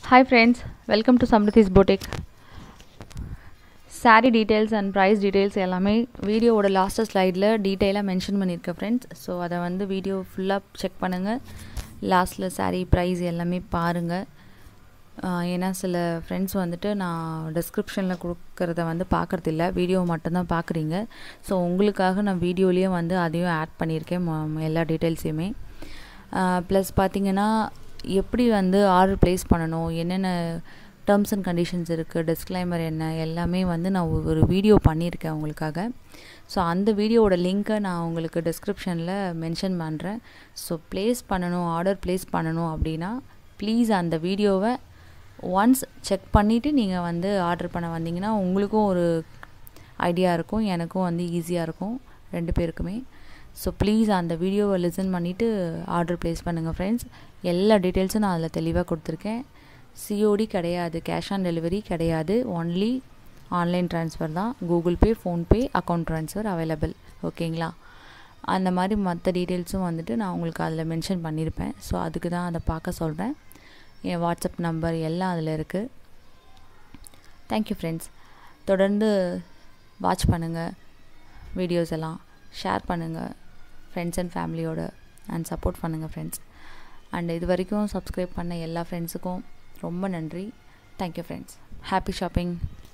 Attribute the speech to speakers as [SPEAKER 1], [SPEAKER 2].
[SPEAKER 1] Hi friends, welcome to Samriti's Boutique. Sari details and price details எல்லாமே வீடியோவோட last ஸ்லைடில் டீட்டெயிலாக மென்ஷன் பண்ணியிருக்கேன் ஃப்ரெண்ட்ஸ் ஸோ அதை வந்து வீடியோ ஃபுல்லாக செக் பண்ணுங்கள் லாஸ்ட்டில் சாரீ ப்ரைஸ் எல்லாமே பாருங்கள் ஏன்னா சில ஃப்ரெண்ட்ஸ் வந்துட்டு நான் டிஸ்கிரிப்ஷனில் கொடுக்குறத வந்து பார்க்குறதில்ல வீடியோ மட்டும்தான் பார்க்குறீங்க ஸோ உங்களுக்காக நான் வீடியோலேயே வந்து அதையும் ஆட் பண்ணியிருக்கேன் ம- எல்லா டீட்டெயில்ஸையுமே ப்ளஸ் பார்த்தீங்கன்னா எப்படி வந்து ஆர்டர் ப்ளேஸ் பண்ணணும் என்னென்ன டேர்ம்ஸ் அண்ட் கண்டிஷன்ஸ் இருக்குது டிஸ்க்ளைமர் என்ன எல்லாமே வந்து நான் ஒரு வீடியோ பண்ணியிருக்கேன் உங்களுக்காக ஸோ அந்த வீடியோவோட லிங்க்கை நான் உங்களுக்கு டிஸ்கிரிப்ஷனில் மென்ஷன் பண்ணுறேன் ஸோ ப்ளேஸ் பண்ணணும் ஆர்டர் ப்ளேஸ் பண்ணணும் அப்படின்னா ப்ளீஸ் அந்த வீடியோவை ஒன்ஸ் செக் பண்ணிவிட்டு நீங்கள் வந்து ஆர்டர் பண்ண வந்தீங்கன்னா உங்களுக்கும் ஒரு ஐடியா இருக்கும் எனக்கும் வந்து ஈஸியாக இருக்கும் ரெண்டு பேருக்குமே ஸோ ப்ளீஸ் அந்த வீடியோவை லிசன் பண்ணிவிட்டு ஆர்டர் ப்ளேஸ் பண்ணுங்கள் ஃப்ரெண்ட்ஸ் எல்லா டீட்டெயில்ஸும் நான் அதில் தெளிவாக கொடுத்துருக்கேன் சிஓடி கிடையாது கேஷ் ஆன் டெலிவரி கிடையாது ஒன்லி ஆன்லைன் ட்ரான்ஸ்ஃபர் தான் Google Pay PhonePe account transfer available ஓகேங்களா அந்த மாதிரி மற்ற டீட்டெயில்ஸும் வந்துட்டு நான் உங்களுக்கு அதில் மென்ஷன் பண்ணியிருப்பேன் ஸோ அதுக்கு தான் அதை பார்க்க சொல்கிறேன் என் வாட்ஸ்அப் நம்பர் எல்லாம் அதில் இருக்குது தேங்க்யூ ஃப்ரெண்ட்ஸ் தொடர்ந்து வாட்ச் பண்ணுங்கள் வீடியோஸ் எல்லாம் ஷேர் பண்ணுங்கள் ஃப்ரெண்ட்ஸ் அண்ட் ஃபேமிலியோட அண்ட் சப்போர்ட் பண்ணுங்கள் ஃப்ரெண்ட்ஸ் அண்ட் இது வரைக்கும் சப்ஸ்கிரைப் பண்ண எல்லா ஃப்ரெண்ட்ஸுக்கும் ரொம்ப நன்றி தேங்க்யூ ஃப்ரெண்ட்ஸ் ஹாப்பி ஷாப்பிங்